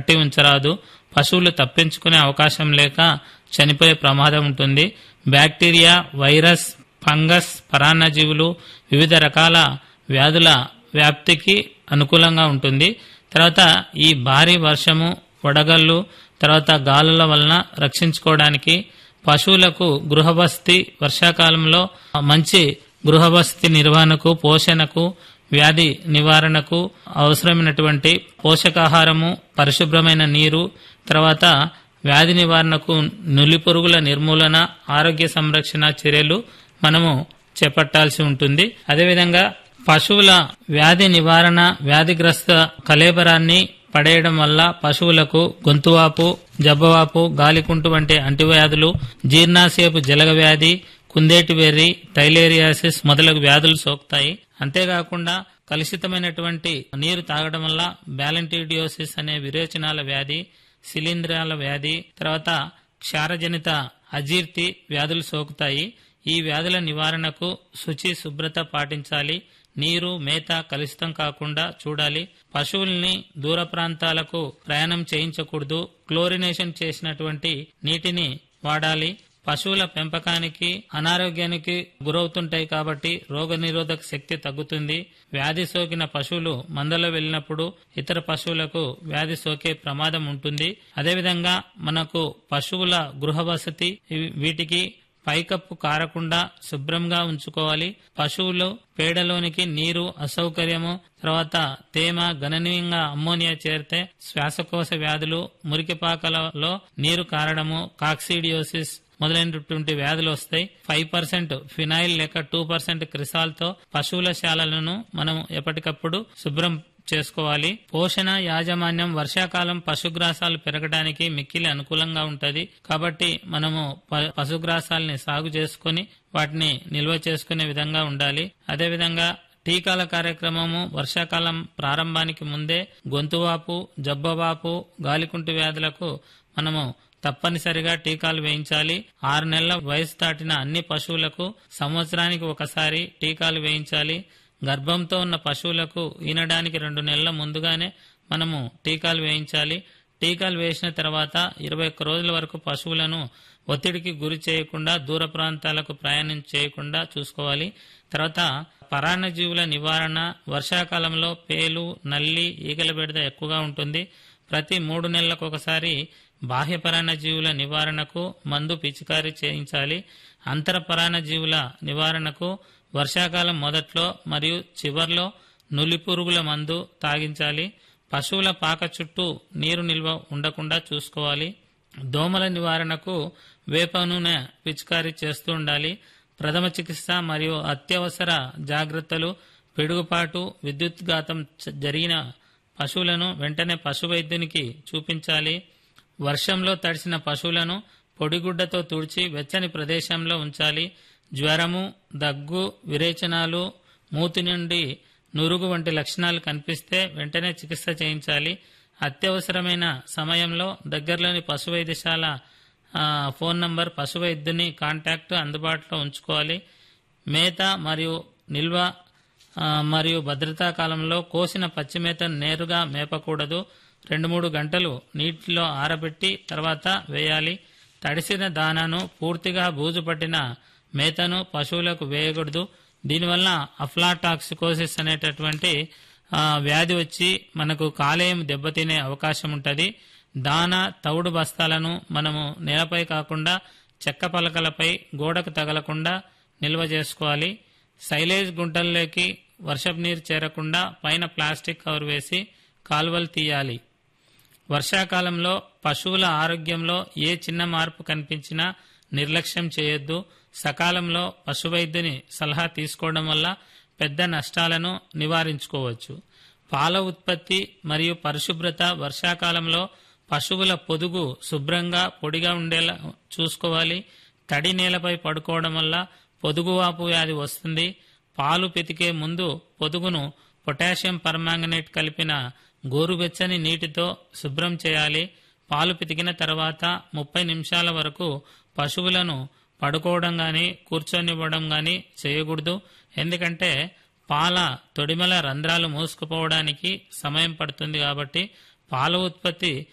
కట్టి ఉంచరాదు పశువులు తప్పించుకునే అవకాశం లేక చనిపోయే ప్రమాదం ఉంటుంది బ్యాక్టీరియా వైరస్ ఫంగస్ పరాన్నజీవులు వివిధ రకాల వ్యాధుల వ్యాప్తికి అనుకూలంగా ఉంటుంది తర్వాత ఈ భారీ వర్షము వడగళ్ళు తర్వాత గాలుల వలన రక్షించుకోవడానికి పశువులకు గృహబస్తి వర్షాకాలంలో మంచి గృహబస్తి నిర్వహణకు పోషణకు వ్యాధి నివారణకు అవసరమైనటువంటి పోషకాహారము పరిశుభ్రమైన నీరు తర్వాత వ్యాధి నివారణకు నులి పురుగుల నిర్మూలన ఆరోగ్య సంరక్షణ చర్యలు మనము చేపట్టాల్సి ఉంటుంది అదేవిధంగా పశువుల వ్యాధి నివారణ వ్యాధిగ్రస్త కలేబరాన్ని పడేయడం వల్ల పశువులకు గొంతువాపు జబ్బవాపు గాలికుంటు వంటి అంటువ్యాధులు జీర్ణాశయపు జలగ వ్యాధి కుందేటి వెర్రి టైలేరియాసిస్ మొదలగు వ్యాధులు సోకుతాయి అంతేకాకుండా కలుషితమైనటువంటి నీరు తాగడం వల్ల బ్యాలంటీడియోసిస్ అనే విరేచనాల వ్యాధి శిలీంధ్రాల వ్యాధి తర్వాత క్షారజనిత అజీర్తి వ్యాధులు సోకుతాయి ఈ వ్యాధుల నివారణకు శుచి శుభ్రత పాటించాలి నీరు మేత కలుషితం కాకుండా చూడాలి పశువుల్ని దూర ప్రాంతాలకు ప్రయాణం చేయించకూడదు క్లోరినేషన్ చేసినటువంటి నీటిని వాడాలి పశువుల పెంపకానికి అనారోగ్యానికి గురవుతుంటాయి కాబట్టి రోగ నిరోధక శక్తి తగ్గుతుంది వ్యాధి సోకిన పశువులు మందలో వెళ్ళినప్పుడు ఇతర పశువులకు వ్యాధి సోకే ప్రమాదం ఉంటుంది అదేవిధంగా మనకు పశువుల గృహ వసతి ఇవి- వీటికి పైకప్పు కారకుండా శుభ్రంగా ఉంచుకోవాలి పశువులు పేడలోనికి నీరు అసౌకర్యము తర్వాత తేమ గణనీయంగా అమ్మోనియా చేరితే శ్వాసకోశ వ్యాధులు మురికిపాకలలో నీరు కారడము కాక్సిడియోసిస్ మొదలైనటువంటి వ్యాధులు వస్తాయి ఫైవ్ పర్సెంట్ ఫినాయిల్ లేక టూ పర్సెంట్ క్రిసాల్ తో పశువుల శాలలను మనం ఎప్పటికప్పుడు శుభ్రం చేసుకోవాలి పోషణ యాజమాన్యం వర్షాకాలం పశుగ్రాసాలు పెరగడానికి మిక్కిలి అనుకూలంగా ఉంటది కాబట్టి మనము ప- పశుగ్రాసాలని సాగు చేసుకొని వాటిని నిల్వ చేసుకునే విధంగా ఉండాలి అదేవిధంగా టీకాల కార్యక్రమము వర్షాకాలం ప్రారంభానికి ముందే గొంతువాపు జబ్బవాపు గాలికుంటు వ్యాధులకు మనము తప్పనిసరిగా టీకాలు వేయించాలి ఆరు నెలల వయసు దాటిన అన్ని పశువులకు సంవత్సరానికి ఒకసారి టీకాలు వేయించాలి గర్భంతో ఉన్న పశువులకు ఈనడానికి రెండు నెలల ముందుగానే మనము టీకాలు వేయించాలి టీకాలు వేసిన తర్వాత ఇరవై ఒక్క రోజుల వరకు పశువులను ఒత్తిడికి గురి చేయకుండా దూర ప్రాంతాలకు ప్రయాణం చేయకుండా చూసుకోవాలి తర్వాత పరాన్నజీవుల నివారణ వర్షాకాలంలో పేలు నల్లి ఈగల బెడద ఎక్కువగా ఉంటుంది ప్రతి మూడు నెలలకు ఒకసారి బాహ్య పరాన్నజీవుల నివారణకు మందు పిచికారీ చేయించాలి అంతర పరాన్నజీవుల నివారణకు వర్షాకాలం మొదట్లో మరియు చివర్లో నులి పురుగుల మందు తాగించాలి పశువుల పాక చుట్టూ నీరు నిల్వ ఉండకుండా చూసుకోవాలి దోమల నివారణకు వేప నూనె పిచికారీ చేస్తూ ఉండాలి ప్రథమ చికిత్స మరియు అత్యవసర జాగ్రత్తలు పిడుగుపాటు విద్యుత్ఘాతం చ- జరిగిన పశువులను వెంటనే పశు వైద్యునికి చూపించాలి వర్షంలో తడిసిన పశువులను పొడిగుడ్డతో తుడిచి వెచ్చని ప్రదేశంలో ఉంచాలి జ్వరము దగ్గు విరేచనాలు మూతి నుండి నురుగు వంటి లక్షణాలు కనిపిస్తే వెంటనే చికిత్స చేయించాలి అత్యవసరమైన సమయంలో దగ్గరలోని పశు వైద్యశాల ఆ, ఫోన్ నంబర్ పశు వైద్యుని కాంటాక్ట్ అందుబాటులో ఉంచుకోవాలి మేత మరియు నిల్వ ఆ, మరియు భద్రతా కాలంలో కోసిన పచ్చి మేతను నేరుగా మేపకూడదు రెండు మూడు గంటలు నీటిలో ఆరబెట్టి తర్వాత వేయాలి తడిసిన దానాను పూర్తిగా బూజు పట్టిన మేతను పశువులకు వేయకూడదు దీనివల్ల అఫ్లాటాక్సికోసిస్ అనేటటువంటి ఆ, వ్యాధి వచ్చి మనకు కాలేయం దెబ్బతినే అవకాశం ఉంటుంది దాన తౌడు బస్తాలను మనము నేలపై కాకుండా చెక్క పలకలపై గోడకు తగలకుండా నిల్వ చేసుకోవాలి సైలేజ్ గుంటల్లోకి వర్షపు నీరు చేరకుండా పైన ప్లాస్టిక్ కవర్ వేసి కాలువలు తీయాలి వర్షాకాలంలో పశువుల ఆరోగ్యంలో ఏ చిన్న మార్పు కనిపించినా నిర్లక్ష్యం చేయొద్దు సకాలంలో పశువైద్యుని సలహా తీసుకోవడం వల్ల పెద్ద నష్టాలను నివారించుకోవచ్చు పాల ఉత్పత్తి మరియు పరిశుభ్రత వర్షాకాలంలో పశువుల పొదుగు శుభ్రంగా పొడిగా ఉండేలా చూసుకోవాలి తడి నేలపై పడుకోవడం వల్ల పొదుగువాపు వ్యాధి వస్తుంది పాలు పితికే ముందు పొదుగును పొటాషియం పర్మాంగనేట్ కలిపిన గోరువెచ్చని నీటితో శుభ్రం చేయాలి పాలు పితికిన తర్వాత ముప్పై నిమిషాల వరకు పశువులను పడుకోవడం గాని కూర్చొనివ్వడం గాని చేయకూడదు ఎందుకంటే పాల తొడిమల రంధ్రాలు మూసుకుపోవడానికి సమయం పడుతుంది కాబట్టి పాల ఉత్పత్తి